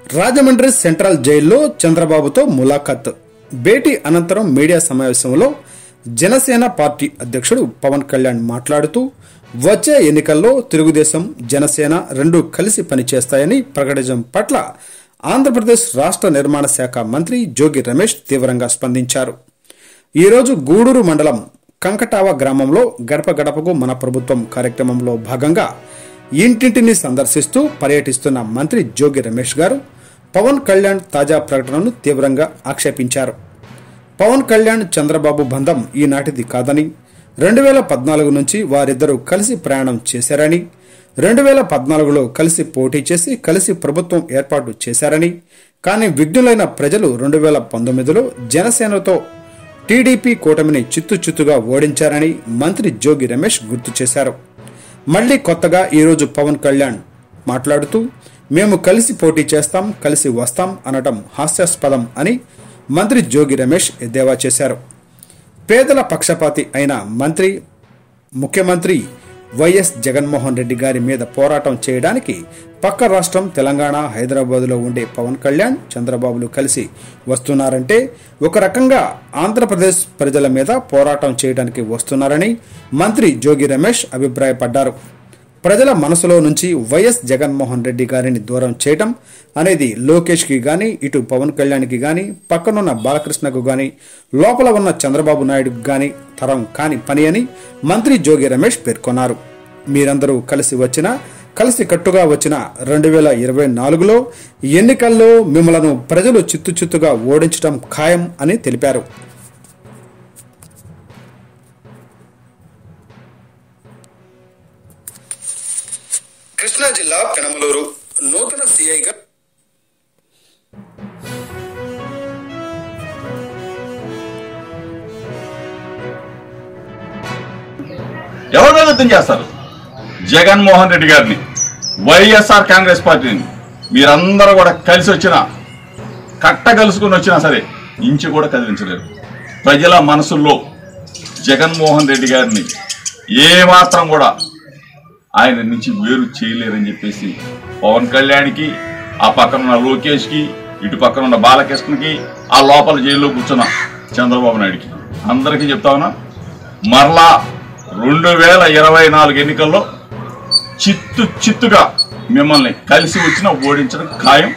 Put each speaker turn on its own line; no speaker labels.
Rajahmundry central జైల్లో చంద్రబాబుతో ములాఖత్ భేటీ అనంతరం మీడియా సమావేశంలో జనసేన పార్టీ అధ్యక్షుడు పవన్ కళ్యాణ్ మాట్లాడుతూ వచ్చే ఎన్నికల్లో తెలుగుదేశం జనసేన రెండు కలిసి పనిచేస్తాయని ప్రకటించడం పట్ల ఆంధ్రప్రదేశ్ రాష్ట్ర నిర్మాణ శాఖ మంత్రి జోగి రమేష్ తీవ్రంగా స్పందించారు ఈరోజు గూడూరు మండలం కంకటావ గ్రామంలో గడప గడపకు మన ప్రభుత్వం కార్యక్రమంలో భాగంగా ఇంటింటిని సందర్శిస్తూ పర్యటిస్తున్న మంత్రి జోగి రమేష్ గారు పవన్ కళ్యాణ్ తాజా ప్రకటనను తీవ్రంగా ఆక్షేపించారు పవన్ కళ్యాణ్ చంద్రబాబు బంధం ఈనాటిది కాదని రెండు వేల పద్నాలుగు నుంచి వారిద్దరూ కలిసి ప్రయాణం చేశారని రెండు వేల పద్నాలుగులో కలిసి పోటీ చేసి కలిసి ప్రభుత్వం ఏర్పాటు చేశారని కానీ విఘ్నులైన ప్రజలు రెండు వేల పంతొమ్మిదిలో జనసేనతో టీడీపీ కూటమిని చిత్తు చిత్తుగా ఓడించారని మంత్రి జోగి రమేష్ గుర్తు చేశారు మళ్లీ కొత్తగా ఈరోజు పవన్ కళ్యాణ్ మాట్లాడుతూ మేము కలిసి పోటీ చేస్తాం కలిసి వస్తాం అనటం హాస్యాస్పదం అని మంత్రి జోగి రమేష్ ఎద్దేవా చేశారు పేదల పక్షపాతి అయిన మంత్రి ముఖ్యమంత్రి వైఎస్ జగన్మోహన్ రెడ్డి గారి మీద పోరాటం చేయడానికి పక్క రాష్ట్రం తెలంగాణ హైదరాబాదులో ఉండే పవన్ కళ్యాణ్ చంద్రబాబులు కలిసి వస్తున్నారంటే ఒక రకంగా ఆంధ్రప్రదేశ్ ప్రజల మీద పోరాటం చేయడానికి వస్తున్నారని మంత్రి జోగి రమేష్ అభిప్రాయపడ్డారు ప్రజల మనసులో నుంచి వైఎస్ జగన్మోహన్ రెడ్డి గారిని దూరం చేయటం అనేది లోకేష్కి గాని ఇటు పవన్ కళ్యాణ్కి గాని పక్కనున్న బాలకృష్ణకు గాని లోపల ఉన్న చంద్రబాబు నాయుడుకు గాని తరం కాని పని అని మంత్రి జోగి రమేష్ పేర్కొన్నారు మీరందరూ కలిసి వచ్చిన కలిసి కట్టుగా వచ్చిన రెండు వేల ఇరవై నాలుగులో ఎన్నికల్లో మిమ్మలను ప్రజలు చిత్తు చిత్తుగా ఓడించడం ఖాయం అని తెలిపారు కృష్ణా జిల్లా పెనమలూరు నూతన సిఐగా
ఎవరు ప్రభుత్వం చేస్తారు జగన్మోహన్ రెడ్డి గారిని వైఎస్ఆర్ కాంగ్రెస్ పార్టీని మీరందరూ కూడా కలిసి వచ్చిన కట్ట కలుసుకుని వచ్చినా సరే ఇంచు కూడా కదిలించలేరు ప్రజల మనసుల్లో జగన్మోహన్ రెడ్డి గారిని ఏమాత్రం కూడా ఆయన నుంచి వేరు చేయలేరని చెప్పేసి పవన్ కళ్యాణ్కి ఆ పక్కన ఉన్న లోకేష్కి ఇటు పక్కన ఉన్న బాలకృష్ణకి ఆ లోపల జైల్లో కూర్చున్న చంద్రబాబు నాయుడుకి అందరికీ చెప్తా ఉన్నా మరలా రెండు వేల ఇరవై నాలుగు ఎన్నికల్లో చిత్తు చిత్తుగా మిమ్మల్ని కలిసి వచ్చిన ఓడించడం ఖాయం